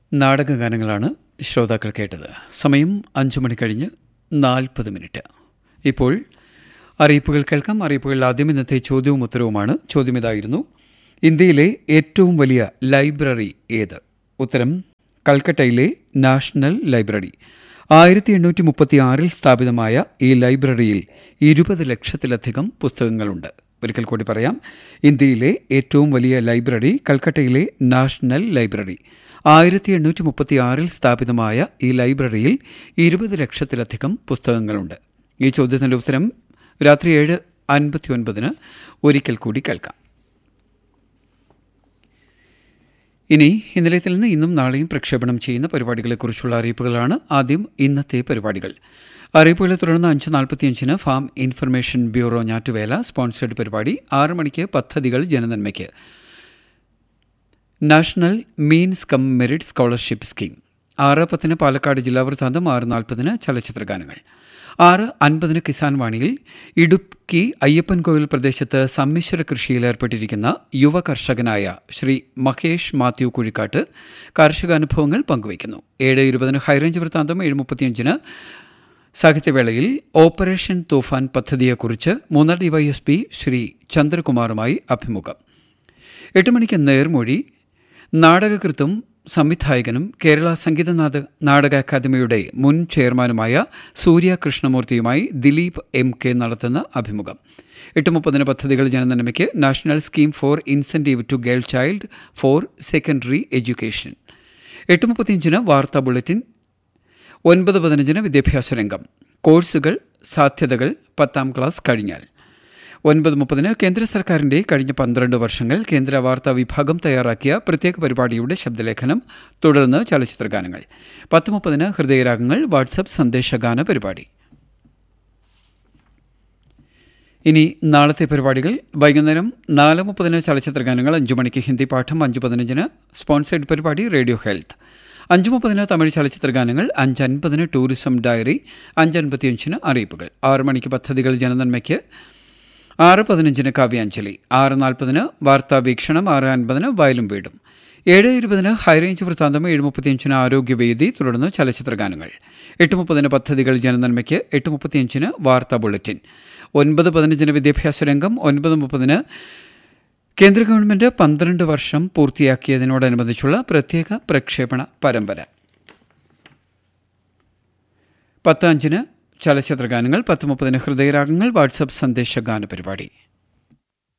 നാടകഗാനങ്ങളാണ് ശ്രോതാക്കൾ കേട്ടത് സമയം അഞ്ചു മണി കഴിഞ്ഞ് നാൽപ്പത് മിനിറ്റ് ഇപ്പോൾ അറിയിപ്പുകൾ കേൾക്കാം അറിയിപ്പുകൾ ആദ്യം ഇന്നത്തെ ചോദ്യവും ഉത്തരവുമാണ് ചോദ്യം ഇതായിരുന്നു ഇന്ത്യയിലെ ഏറ്റവും വലിയ ലൈബ്രറി ഏത് ഉത്തരം കൽക്കട്ടയിലെ നാഷണൽ ലൈബ്രറി ആയിരത്തി എണ്ണൂറ്റി മുപ്പത്തി ആറിൽ സ്ഥാപിതമായ ഈ ലൈബ്രറിയിൽ ഇരുപത് ലക്ഷത്തിലധികം പുസ്തകങ്ങളുണ്ട് ഒരിക്കൽ കൂടി പറയാം ഇന്ത്യയിലെ ഏറ്റവും വലിയ ലൈബ്രറി കൽക്കട്ടയിലെ നാഷണൽ ലൈബ്രറി ആയിരത്തി എണ്ണൂറ്റി മുപ്പത്തി ആറിൽ സ്ഥാപിതമായ ഈ ലൈബ്രറിയിൽ ഇരുപത് ലക്ഷത്തിലധികം പുസ്തകങ്ങളുണ്ട് ഈ ചോദ്യത്തിൻ്റെ ഉത്തരം രാത്രി ഏഴ് അൻപത്തി ഒൻപതിന് ഒരിക്കൽ കൂടി കേൾക്കാം ഇനി ഇന്നലത്തിൽ നിന്ന് ഇന്നും നാളെയും പ്രക്ഷേപണം ചെയ്യുന്ന പരിപാടികളെക്കുറിച്ചുള്ള അറിയിപ്പുകളാണ് ആദ്യം ഇന്നത്തെ പരിപാടികൾ അറിയിപ്പുകളെ തുടർന്ന് അഞ്ച് നാൽപ്പത്തിയഞ്ചിന് ഫാം ഇൻഫർമേഷൻ ബ്യൂറോ ഞാറ്റുവേല സ്പോൺസേഡ് പരിപാടി ആറ് മണിക്ക് പദ്ധതികൾ ജനനന്മയ്ക്ക് national means cum merit scholarship scheme ആറ് പത്തിന് പാലക്കാട് ജില്ലാ വൃത്താന്തം ആറ് നാൽപ്പതിന് ചലച്ചിത്രഗാനങ്ങൾ ആറ് അൻപതിന് കിസാൻ വാണിയിൽ ഇടുക്കി അയ്യപ്പൻകോവിൽ പ്രദേശത്ത് സമ്മിശ്ര കൃഷിയിൽ ഏർപ്പെട്ടിരിക്കുന്ന യുവ കർഷകനായ ശ്രീ മഹേഷ് മാത്യു കുഴിക്കാട്ട് കാർഷികാനുഭവങ്ങൾ പങ്കുവയ്ക്കുന്നു ഏഴ് ഇരുപതിന് ഹൈറേഞ്ച് വൃത്താന്തം ഏഴ് മുപ്പത്തിയഞ്ചിന് സാഹിത്യവേളയിൽ ഓപ്പറേഷൻ തൂഫാൻ പദ്ധതിയെക്കുറിച്ച് മൂന്നാർ ഡിവൈഎസ്പി ശ്രീ ചന്ദ്രകുമാറുമായി അഭിമുഖം എട്ട് മണിക്ക് നേർമൊഴി നാടകകൃത്തും സംവിധായകനും കേരള സംഗീതനാഥ നാടക അക്കാദമിയുടെ മുൻ ചെയർമാനുമായ സൂര്യ കൃഷ്ണമൂർത്തിയുമായി ദിലീപ് എം കെ നടത്തുന്ന അഭിമുഖം എട്ട് മുപ്പതിന് പദ്ധതികൾ ജനനന്മയ്ക്ക് national scheme for incentive to girl child for secondary education എട്ട് മുപ്പത്തിയഞ്ചിന് വാർത്താ ബുള്ളറ്റിൻ ഒൻപത് പതിനഞ്ചിന് വിദ്യാഭ്യാസ രംഗം കോഴ്സുകൾ സാധ്യതകൾ പത്താം ക്ലാസ് കഴിഞ്ഞാൽ ഒൻപത് മുപ്പതിന് കേന്ദ്ര സർക്കാരിന്റെ കഴിഞ്ഞ പന്ത്രണ്ട് വർഷങ്ങൾ കേന്ദ്ര വാർത്താ വിഭാഗം തയ്യാറാക്കിയ പ്രത്യേക പരിപാടിയുടെ ശബ്ദലേഖനം തുടർന്ന് ചലച്ചിത്രഗാനങ്ങൾ പത്ത് മുപ്പതിന് ഹൃദയരാഗങ്ങൾ വാട്സപ്പ് സന്ദേശഗാന പരിപാടി ഇനി നാളത്തെ പരിപാടികൾ വൈകുന്നേരം നാല് മുപ്പതിന് ചലച്ചിത്രഗാനങ്ങൾ അഞ്ചു മണിക്ക് ഹിന്ദി പാഠം അഞ്ച് പതിനഞ്ചിന് സ്പോൺസേഡ് പരിപാടി റേഡിയോ ഹെൽത്ത് അഞ്ച് മുപ്പതിന് തമിഴ് ചലച്ചിത്രഗാനങ്ങൾ അഞ്ച് അൻപതിന് ടൂറിസം ഡയറി അഞ്ച് അൻപത്തിയഞ്ചിന് അറിയിപ്പുകൾ ആറ് മണിക്ക് പദ്ധതികൾ ജനനന്മയ്ക്ക് ആറ് പതിനഞ്ചിന് കാവ്യാഞ്ജലി ആറ് നാൽപ്പതിന് വാർത്താ വീക്ഷണം ആറ് അൻപതിന് വയലും വീടും ഏഴ് ഇരുപതിന് ഹൈറേഞ്ച് വൃത്താന്തം ഏഴ് മുപ്പത്തിയഞ്ചിന് ആരോഗ്യവേദി തുടർന്ന് ചലച്ചിത്രഗാനങ്ങൾ എട്ട് മുപ്പതിന് പദ്ധതികൾ ജനനന്മയ്ക്ക് എട്ട് മുപ്പത്തിയഞ്ചിന് വാർത്താ ബുള്ളറ്റിൻ ഒൻപത് പതിനഞ്ചിന് വിദ്യാഭ്യാസ രംഗം ഒൻപത് മുപ്പതിന് കേന്ദ്ര ഗവൺമെന്റ് പന്ത്രണ്ട് വർഷം പൂർത്തിയാക്കിയതിനോടനുബന്ധിച്ചുള്ള പ്രത്യേക പ്രക്ഷേപണ പരമ്പര പത്ത് അഞ്ചിന് ചലച്ചിത്രഗാനങ്ങൾ പത്ത് മുപ്പതിന് ഹൃദയരാഗങ്ങൾ വാട്സപ്പ് സന്ദേശഗാന പരിപാടി